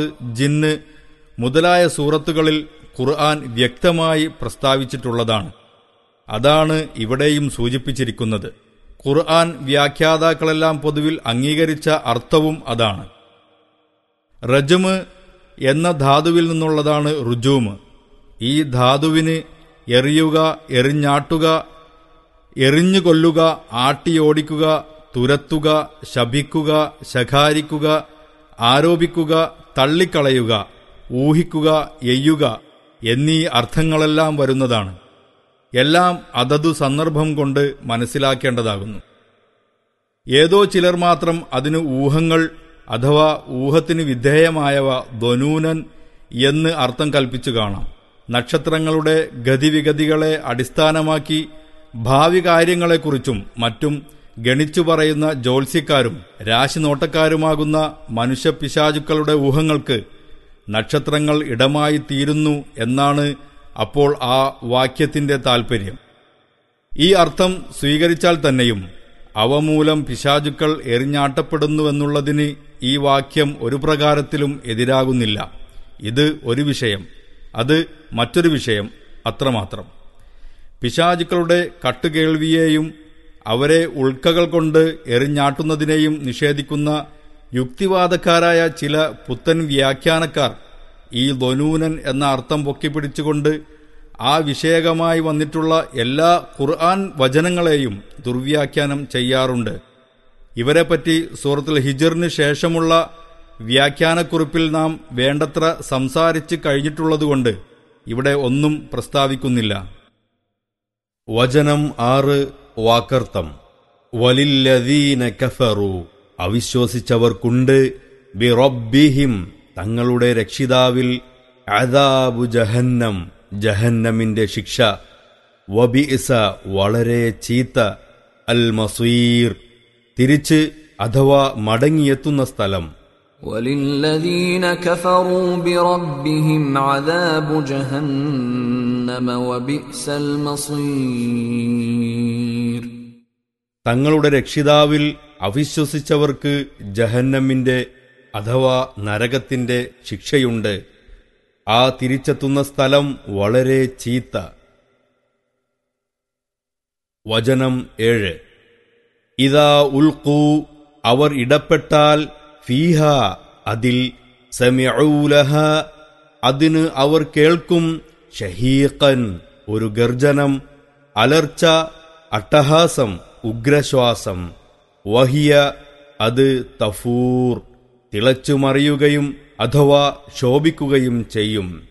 ജിന്ന് മുതലായ സൂറത്തുകളിൽ ഖുർആൻ വ്യക്തമായി പ്രസ്താവിച്ചിട്ടുള്ളതാണ് അതാണ് ഇവിടെയും സൂചിപ്പിച്ചിരിക്കുന്നത് ഖുർആൻ വ്യാഖ്യാതാക്കളെല്ലാം പൊതുവിൽ അംഗീകരിച്ച അർത്ഥവും അതാണ് റജമ് എന്ന ധാതുവിൽ നിന്നുള്ളതാണ് റുജൂമ് ഈ ധാതുവിന് എറിയുക എറിഞ്ഞാട്ടുക എറിഞ്ഞു കൊല്ലുക ആട്ടിയോടിക്കുക തുരത്തുക ശപിക്കുക ശകാരിക്കുക ആരോപിക്കുക തള്ളിക്കളയുക ഊഹിക്കുക എയ്യുക എന്നീ അർത്ഥങ്ങളെല്ലാം വരുന്നതാണ് എല്ലാം അതതു സന്ദർഭം കൊണ്ട് മനസ്സിലാക്കേണ്ടതാകുന്നു ഏതോ ചിലർ മാത്രം അതിന് ഊഹങ്ങൾ അഥവാ ഊഹത്തിന് വിധേയമായവ ധ്വനൂനൻ എന്ന് അർത്ഥം കൽപ്പിച്ചു കാണാം നക്ഷത്രങ്ങളുടെ ഗതിവിഗതികളെ അടിസ്ഥാനമാക്കി ഭാവി കാര്യങ്ങളെക്കുറിച്ചും മറ്റും ഗണിച്ചു പറയുന്ന ജ്യോത്സ്യക്കാരും രാശിനോട്ടക്കാരുമാകുന്ന മനുഷ്യപിശാചുക്കളുടെ ഊഹങ്ങൾക്ക് നക്ഷത്രങ്ങൾ ഇടമായി തീരുന്നു എന്നാണ് അപ്പോൾ ആ വാക്യത്തിന്റെ താൽപ്പര്യം ഈ അർത്ഥം സ്വീകരിച്ചാൽ തന്നെയും അവ മൂലം പിശാചുക്കൾ എറിഞ്ഞാട്ടപ്പെടുന്നുവെന്നുള്ളതിന് ഈ വാക്യം ഒരു പ്രകാരത്തിലും എതിരാകുന്നില്ല ഇത് ഒരു വിഷയം അത് മറ്റൊരു വിഷയം അത്രമാത്രം പിശാചുക്കളുടെ കട്ടുകേൾവിയെയും അവരെ ഉൾക്കകൾ കൊണ്ട് എറിഞ്ഞാട്ടുന്നതിനെയും നിഷേധിക്കുന്ന യുക്തിവാദക്കാരായ ചില പുത്തൻ വ്യാഖ്യാനക്കാർ ഈ ധനൂനൻ എന്ന അർത്ഥം പൊക്കിപ്പിടിച്ചുകൊണ്ട് ആ വിഷയകമായി വന്നിട്ടുള്ള എല്ലാ ഖുർആൻ വചനങ്ങളെയും ദുർവ്യാഖ്യാനം ചെയ്യാറുണ്ട് ഇവരെപ്പറ്റി സൂറത്തുൽ ഹിജറിന് ശേഷമുള്ള വ്യാഖ്യാനക്കുറിപ്പിൽ നാം വേണ്ടത്ര സംസാരിച്ച് കഴിഞ്ഞിട്ടുള്ളതുകൊണ്ട് ഇവിടെ ഒന്നും പ്രസ്താവിക്കുന്നില്ല വചനം ആറ് വാക്കർത്തം വലില്ലദീന കഫറു അവിശ്വസിച്ചവർക്കുണ്ട് ബിറബ്ബിഹിം തങ്ങളുടെ രക്ഷിതാവിൽ അദാബു ജഹന്നം ജഹന്നമിന്റെ ശിക്ഷ വബിഇസ വളരെ ചീത്ത അൽ മസീർ തിരിച്ച് അഥവാ മടങ്ങിയെത്തുന്ന സ്ഥലം وللذين كفروا بربهم عذاب جهنم وبئس المصير തങ്ങളുടെ രക്ഷിതാവിൽ അവിശ്വസിച്ചവർക്ക് ജഹന്നമിന്റെ അഥവാ നരകത്തിന്റെ ശിക്ഷയുണ്ട് ആ തിരിച്ചെത്തുന്ന സ്ഥലം വളരെ ചീത്ത വചനം ഏഴ് ഇതാ ഉൽക്കൂ അവർ ഇടപെട്ടാൽ ഫീഹ അതിൽ സമയഊലഹ അതിന് അവർ കേൾക്കും ഷഹീഖൻ ഒരു ഗർജനം അലർച്ച അട്ടഹാസം ഉഗ്രശ്വാസം വഹിയ അത് തഫൂർ തിളച്ചുമറിയുകയും അഥവാ ശോഭിക്കുകയും ചെയ്യും